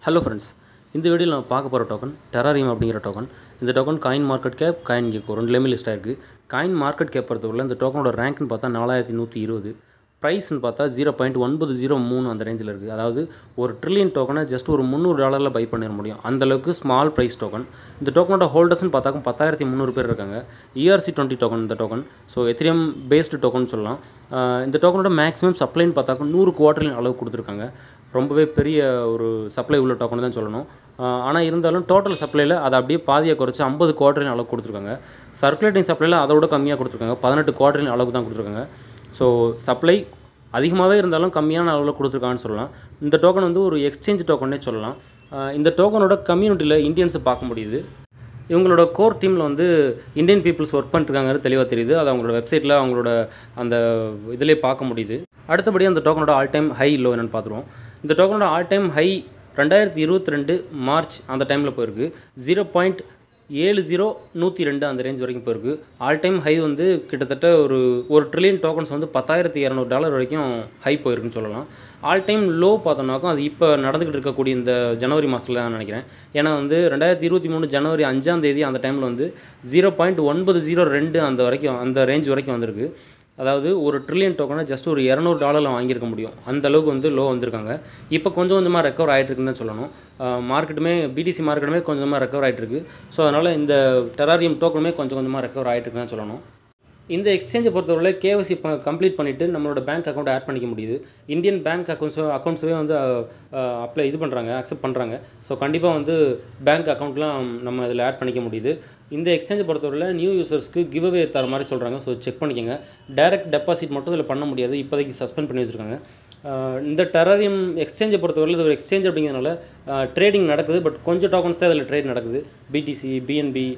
hello friends இந்த வீடியோவில் நம்ம பார்க்க போகிற டோக்கன் டெராரியம் அப்படிங்கிற டோக்கன் இந்த token coin market cap coin gecko ரெண்டுலேயுமே லிஸ்ட் ஆயிருக்கு காயின் மார்க்கெட் கேப் பொறுத்தவரை இந்த டோக்கனோட ரேங்க்னு பார்த்தா நாலாயிரத்தி நூற்றி இருபது ப்ரைஸ்னு பார்த்தா ஜீரோ பாயிண்ட் ஒன்பது ஜீரோ மூணு அந்த ரேஞ்சில் இருக்குது அதாவது ஒரு ட்ரில்லியன் டோக்கனை ஜஸ்ட் ஒரு முந்நூறு டாலரில் பை பண்ணிட முடியும் அந்த அளவுக்கு ஸ்மால் ப்ரைஸ் டோக்கன் இந்த டோக்கனோட ஹோல்டர்ஸ்னு பார்த்தாக்கும் பத்தாயிரத்தி முந்நூறு பேர் இருக்காங்க இஆர்சி டுவெண்ட்டி டோக்கன் இந்த token so ethereum based token சொல்லலாம் ஆஹ் இந்த டோக்கனோட மேக்ஸிமம் சப்ளைன்னு பார்த்தாக்கும் நூறு குவார்டர்லின் அளவு கொடுத்துருக்காங்க ரொம்பவே பெரிய ஒரு சப்ளை உள்ள டோக்கன் தான் சொல்லணும் ஆனால் இருந்தாலும் டோட்டல் சப்ளையில் அதை அப்படியே பாதியாக குறைச்சி ஐம்பது குவார்டரின் அளவு கொடுத்துருக்காங்க சர்க்குலேட்டிங் சப்ளையில் அதை விட கம்மியாக கொடுத்துருக்காங்க பதினெட்டு குவார்டரின் அளவுக்கு தான் கொடுத்துருக்காங்க ஸோ சப்ளை அதிகமாகவே இருந்தாலும் கம்மியான அளவில் கொடுத்துருக்காங்கன்னு சொல்லலாம் இந்த டோக்கன் வந்து ஒரு எக்ஸ்சேஞ்ச் டோக்கன்னே சொல்லலாம் ஆஹ் இந்த டோக்கனோட கம்யூனிட்டியில் இந்தியன்ஸை பார்க்க முடியுது இவங்களோட கோர் டீமில் வந்து இந்தியன் பீப்புள்ஸ் ஒர்க் பண்ணிருக்காங்கிறது தெளிவாக தெரியுது அது அவங்களோட வெப்சைட்டில் அவங்களோட அந்த இதிலே பார்க்க முடியுது அடுத்தபடி அந்த டோக்கனோட ஆல் டைம் ஹை லோ என்னென்னு பார்த்துருவோம் இந்த டோக்கனோட ஆல் டைம் ஹை ரெண்டாயிரத்தி இருபத்தி ரெண்டு மார்ச் அந்த டைமில் போயிருக்கு ஜீரோ பாயிண்ட் ஏழு ஜீரோ நூற்றி ரெண்டு அந்த ரேஞ்ச் வரைக்கும் போயிருக்கு ஆல் டைம் ஹை வந்து கிட்டத்தட்ட ஒரு ஒரு ட்ரில்லியன் டோக்கன்ஸ் வந்து பத்தாயிரத்தி இரநூறு டாலர் வரைக்கும் ஹை போயிருக்குன்னு சொல்லலாம் ஆல் டைம் லோ பார்த்தோம்னாக்கும் அது இப்போ நடந்துக்கிட்டு இருக்கக்கூடிய இந்த ஜனவரி மாதத்தில் தான் நினைக்கிறேன் ஏன்னா வந்து ரெண்டாயிரத்தி இருபத்தி மூணு ஜனவரி அஞ்சாம் தேதி அந்த டைமில் வந்து ஜீரோ பாயிண்ட் ஒன்பது ஜீரோ ரெண்டு அந்த வரைக்கும் அந்த ரேஞ்ச் வரைக்கும் வந்திருக்கு அதாவது ஒரு ட்ரில்லியன் டோக்கனை ஜஸ்ட் ஒரு இரநூறு டாலரில் வாங்கியிருக்க முடியும் அந்த அளவுக்கு வந்து லோ வந்திருக்காங்க இப்போ கொஞ்சம் கொஞ்சமாக ரெக்கவர் ஆகிட்டு இருக்குன்னு தான் சொல்லணும் மார்க்கெட்டுமே பிடிசி மார்க்கெட்டுமே கொஞ்சம் கொஞ்சமாக ரெக்கவர் ஆகிட்டு இருக்கு ஸோ அதனால் இந்த டெராரியம் டோக்கனுமே கொஞ்சம் கொஞ்சமாக ரெக்கவர் ஆகிட்டு இருக்குன்னு தான் சொல்லணும் இந்த எக்ஸ்சேஞ்சை பொறுத்தவரை கேஒசி கம்ப்ளீட் பண்ணிவிட்டு நம்மளோட பேங்க் அக்கௌண்ட் ஆட் பண்ணிக்க முடியுது இந்தியன் பேங்க் அக்கௌண்ட்ஸோ அக்கௌண்ட்ஸவே வந்து அப்ளை இது பண்ணுறாங்க அக்செப்ட் பண்ணுறாங்க ஸோ கண்டிப்பாக வந்து பேங்க் அக்கௌண்ட்லாம் நம்ம இதில் ஆட் பண்ணிக்க முடியுது இந்த எக்ஸ்சேஞ்சை பொறுத்தவரையில் நியூ யூசர்ஸ்க்கு கிவ் அவே தர மாதிரி சொல்கிறாங்க ஸோ செக் பண்ணிக்கோங்க டைரக்ட் டெபாசிட் மட்டும் இதில் பண்ண முடியாது இப்போதைக்கு சஸ்பெண்ட் பண்ணி வச்சுருக்காங்க ஆஹ் இந்த டெரரியம் எக்ஸ்சேஞ்சை பொறுத்தவரையில் இது ஒரு எக்ஸ்சேஞ்ச் அப்படிங்கிறதுனால ட்ரேடிங் நடக்குது பட் கொஞ்சம் டோக்கன்ஸ் தான் இதில் ட்ரேட் நடக்குது BTC BNB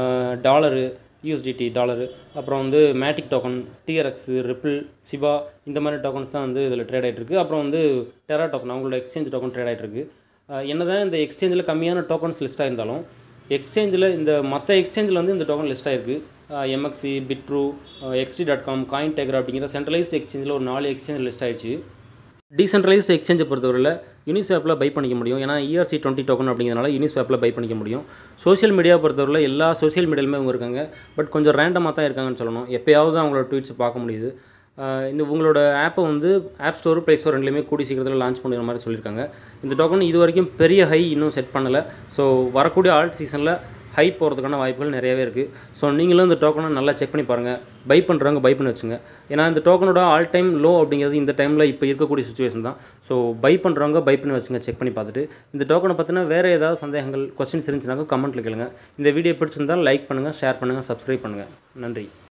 dollar USDT dollar அப்புறம் வந்து Matic token TRX Ripple Shiba இந்த மாதிரி டோக்கன்ஸ் தான் வந்து இதில் ட்ரேட் ஆகிட்டு இருக்கு அப்புறம் வந்து டெரா டோக்கன் அவங்களோட எக்ஸ்சேஞ்ச் டோக்கன் ட்ரேட் ஆகிட்டு இருக்கு என்ன தான் இந்த எக்ஸ்சேஞ்சில் கம்மியான டோக்கன்ஸ் லிஸ்ட் ஆயிருந்தாலும் எக்ஸ்சேஞ்சில் இந்த மற்ற எக்ஸ்சேஞ்சில் வந்து இந்த டோக்கன் லிஸ்ட் ஆயிருக்கு MEXC Bitrue XT dot com coin tiger அப்படிங்கிற சென்ட்ரலைஸ் எக்ஸ்சேஞ்சில் ஒரு நாலு எக்ஸ்சேஞ்ச் லிஸ்ட் ஆயிடுச்சு டீசென்ட்ரலைஸ் எக்ஸ்சேஞ்சை பொறுத்தவரையில் யூனிஸ்வாப்பில் பை பண்ணிக்க முடியும் ஏன்னா இஆர்சி டுவெண்ட்டி டோக்கன் அப்படிங்கிறதுனால யூனிஸ்வாப்பில் பை பண்ணிக்க முடியும் சோஷியல் மீடியா பொறுத்தவரையில் எல்லா சோஷியல் மீடியாலுமே அவங்க இருக்காங்க பட் கொஞ்சம் ரேண்டமாக தான் இருக்காங்கன்னு சொல்லணும் எப்போயாவது தான் அவங்களோட ட்வீட்ஸ் பார்க்க முடியுது ஆஹ் இந்த உங்களோட ஆப்பை வந்து ஆப் ஸ்டோர் ப்ளே ஸ்டோர் ரெண்டுலேயுமே கூடி சீக்கிரத்தில் லான்ச் பண்ணுற மாதிரி சொல்லியிருக்காங்க இந்த டோக்கன் இது வரைக்கும் பெரிய ஹை இன்னும் செட் பண்ணலை ஸோ வரக்கூடிய ஆல்ட் சீசனில் ஹை போகிறதுக்கான வாய்ப்புகள் நிறையவே இருக்குது ஸோ நீங்களும் இந்த டோக்கனை நல்லா செக் பண்ணி பாருங்கள் பை பண்ணுறவங்க பை பண்ணி வச்சுங்க ஏன்னா இந்த டோக்கனோட ஆல் டைம் லோ அப்படிங்கிறது இந்த டைமில் இப்போ இருக்கக்கூடிய சுச்சுவேஷன் தான் ஸோ பை பண்ணுறவங்க பை பண்ணி வச்சுங்க செக் பண்ணி பார்த்துட்டு இந்த டோக்கனை பற்றின வேறு ஏதாவது சந்தேகங்கள் கொஸ்டின்ஸ் இருந்துச்சுனாக்கா கமெண்ட்டில் கேளுங்க இந்த வீடியோ பிடிச்சிருந்தால் லைக் பண்ணுங்கள் ஷேர் பண்ணுங்கள் சப்ஸ்கிரைப் பண்ணுங்கள் நன்றி